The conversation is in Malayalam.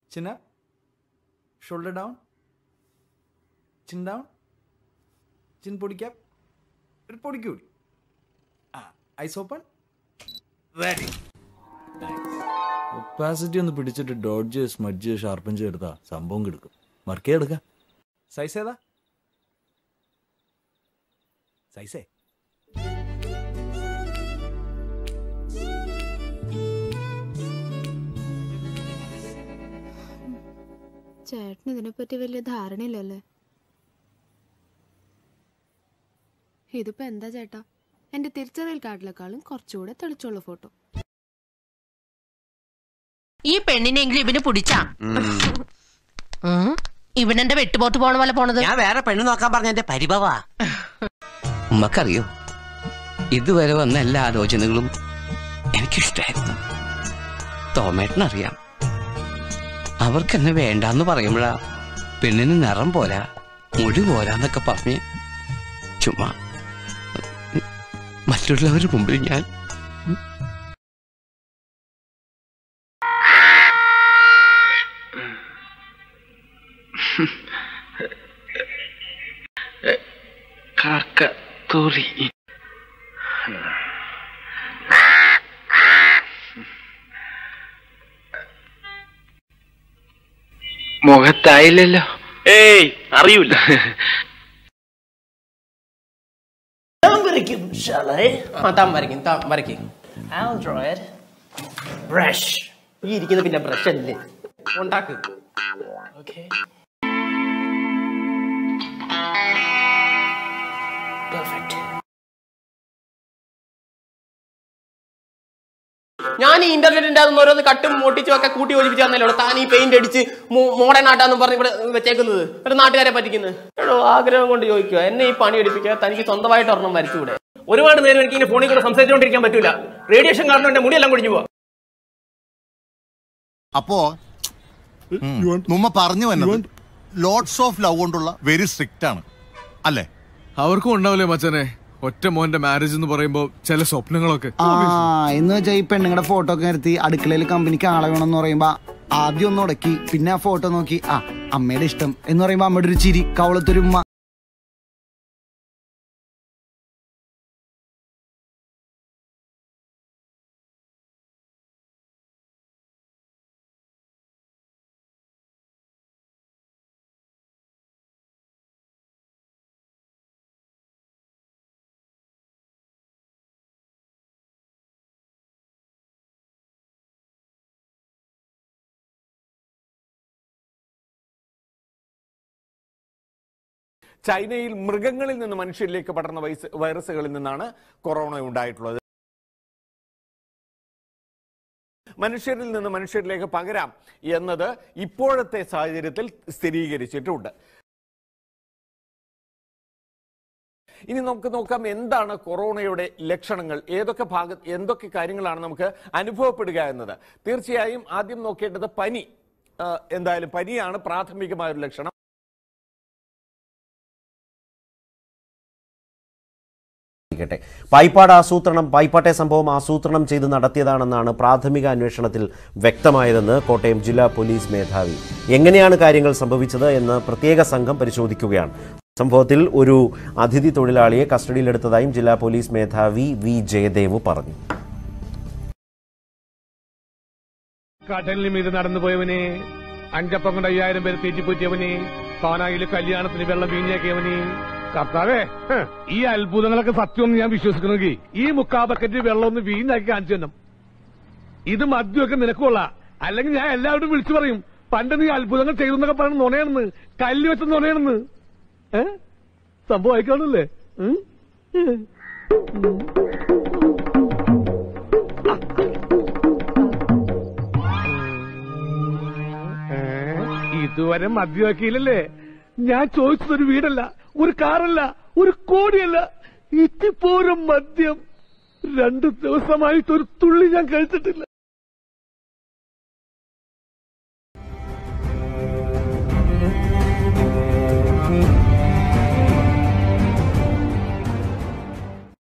Chin up. Shoulder down. Chin down. Chin പൊടിക്കാം ഒരു പൊടിക്കൂടി ആ ഐസ് ഓപ്പൺ റെഡി ഒപ്പാസിറ്റി ഒന്ന് പിടിച്ചിട്ട് ഡോഡ്ജ് സ്മഡ്ജ് ഷാർപ്പൻ ചെയ്തെടുത്താ സംഭവം കിടക്കും വർക്ക് എടുക്കാം സൈസ് ഏതാ സൈസേ ചേട്ടന് ഇതിനെപ്പറ്റി വലിയ ധാരണയില്ലല്ലേ ഇതിപ്പോ എന്താ ചേട്ടാ എന്റെ തിരിച്ചറിയൽ കാർഡിലെക്കാളും കുറച്ചുകൂടെ തെളിച്ചുള്ള ഫോട്ടോ ഈ പെണ്ണിനെങ്കിലും ഇവന് പിടിച്ചാ ഇവനെന്റെ വെട്ടുപോട്ട് പോണ പോലെ പോണത് ഞാൻ വേറെ പെണ്ണ് നോക്കാൻ പറഞ്ഞ എന്റെ പരിഭവാ ഉമ്മക്കറിയോ ഇതുവരെ വന്ന എല്ലാ ആലോചനകളും എനിക്കിഷ്ടായിരുന്നു തോമേട്ടനറിയാം അവർക്ക് എന്നെ വേണ്ടാന്ന് പറയുമ്പോഴാ പെണ്ണിന് നിറം പോരാ മുടി പോരാന്നൊക്കെ പറഞ്ഞ് ചുമ്മാ മറ്റുള്ളവരുടെ മുമ്പിൽ ഞാൻ കാക്കത്തോറി മുഖത്തായില്ലല്ലോ ഏയ് അറിയൂല വരയ്ക്കും താൻ വരയ്ക്കും താൻ വരയ്ക്കും ബ്രഷ് ഈ ഇരിക്കുന്ന പിന്നെ ബ്രഷ് അല്ലേ ഉണ്ടാക്ക് ഞാൻ ഈ ഇന്റർനെറ്റിന്റെ അതൊന്നും ഓരോന്ന് കട്ടും മോട്ടിച്ചും ഒക്കെ കൂട്ടി യോജിപ്പിച്ച് തന്നല്ലോ താൻ ഈ പെയിന്റ് അടിച്ച് മോഡേൺ ആട്ടാന്ന് പറഞ്ഞ് ഇവിടെ വെച്ചേക്കുന്നത് ഒരു നാട്ടുകാരെ പറ്റിക്കുന്നത് എടോ ആഗ്രഹം കൊണ്ട് ചോദിക്കുക എന്നെ ഈ പണി എടുപ്പിക്കുക തനിക്ക് സ്വന്തമായിട്ട് ഒരെണ്ണം വരച്ചുകൂടെ ഒരുപാട് നേരം എനിക്ക് ഇങ്ങനെ ഫോണിൽ കൂടെ സംസാരിച്ചുകൊണ്ടിരിക്കാൻ പറ്റൂല റേഡിയേഷൻ കാരണം എന്റെ മുടിയെല്ലാം കുടിഞ്ഞു പോവാ അപ്പോ നമ്മ പറഞ്ഞു വന്നത് ലോട്ട്സ് ഓഫ് ലവ് കൊണ്ടുള്ള വെരി സ്ട്രിക്റ്റ് ആണ് അല്ലേ അവർക്കും ഉണ്ടാവില്ലേ മച്ചനെ ഒറ്റ മോന്റെ മാരേജ് എന്ന് പറയുമ്പോ ചില സ്വപ്നങ്ങളൊക്കെ ആ എന്ന് വെച്ചാൽ ഈ പെണ്ണുങ്ങളുടെ ഫോട്ടോ ഒക്കെ നിർത്തി അടുക്കളയിൽ കമ്പനിക്ക് ആളെ വേണമെന്ന് പറയുമ്പോ ആദ്യം ഒന്ന് ഉടക്കി പിന്നെ ആ ഫോട്ടോ നോക്കി ആ അമ്മയുടെ ഇഷ്ടം എന്ന് പറയുമ്പോ അമ്മയുടെ ഒരു ചിരി കവളത്തൊരു ഉമ്മ ചൈനയിൽ മൃഗങ്ങളിൽ നിന്ന് മനുഷ്യരിലേക്ക് പടർന്ന വൈസ് വൈറസുകളിൽ നിന്നാണ് കൊറോണ ഉണ്ടായിട്ടുള്ളത് മനുഷ്യരിൽ നിന്ന് മനുഷ്യരിലേക്ക് പകരാം എന്നത് ഇപ്പോഴത്തെ സാഹചര്യത്തിൽ സ്ഥിരീകരിച്ചിട്ടുണ്ട് ഇനി നമുക്ക് നോക്കാം എന്താണ് കൊറോണയുടെ ലക്ഷണങ്ങൾ ഏതൊക്കെ ഭാഗ എന്തൊക്കെ കാര്യങ്ങളാണ് നമുക്ക് അനുഭവപ്പെടുക എന്നത് തീർച്ചയായും ആദ്യം നോക്കേണ്ടത് പനി ആ, എന്തായാലും പനിയാണ് പ്രാഥമികമായ ഒരു ലക്ഷണം ട്ടെ പായിപ്പാട് ആസൂത്രണം പായിപ്പാട്ടെ സംഭവം ആസൂത്രണം ചെയ്ത് നടത്തിയതാണെന്നാണ് പ്രാഥമിക അന്വേഷണത്തിൽ വ്യക്തമായതെന്ന് കോട്ടയം ജില്ലാ പോലീസ് മേധാവി എങ്ങനെയാണ് കാര്യങ്ങൾ സംഭവിച്ചത് എന്ന് പ്രത്യേക സംഘം പരിശോധിക്കുകയാണ് സംഭവത്തിൽ ഒരു അതിഥി തൊഴിലാളിയെ കസ്റ്റഡിയിലെടുത്തതായും ജില്ലാ പോലീസ് മേധാവി വി ജയദേവ് പറഞ്ഞു കടലിന് മീത് നടന്നു പോയവനെ അഞ്ചപ്പം കൊണ്ട് അയ്യായിരം പേര് തീറ്റിപ്പൂറ്റിയവനെ കാനായില് കല്യാണത്തിന് വെള്ളം വീഞ്ഞാക്കിയവനെ കർത്താവേ ഹ്, ഈ അത്ഭുതങ്ങളൊക്കെ സത്യം ഞാൻ വിശ്വസിക്കണമെങ്കിൽ ഈ മുക്കാ ബക്കറ്റ് വെള്ളം ഒന്ന് വീഞ്ഞാക്കി കാണിച്ചു തന്നെ ഇത് മദ്യമൊക്കെ നിനക്കുള്ള അല്ലെങ്കിൽ ഞാൻ എല്ലാവരും വിളിച്ചു പറയും പണ്ട് നീ അത്ഭുതങ്ങൾ ചെയ്തു എന്നൊക്കെ പറയുന്നത് നുണയാണെന്ന് കല്ല് വെച്ച നുണയാണെന്ന് ഏ സംഭവം ആയിക്കാണല്ലേ ഉം? ഉം. ഏ? ഇതുവരെ മദ്യമാക്കിയില്ലല്ലേ ഞാൻ ചോദിച്ചത് ഒരു വീടല്ല ഒരു കാറല്ല ഒരു കോടിയല്ല ഇത്തിപ്പോരും മദ്യം രണ്ടു ദിവസമായിട്ട് ഒരു തുള്ളി ഞാൻ കഴിച്ചിട്ടില്ല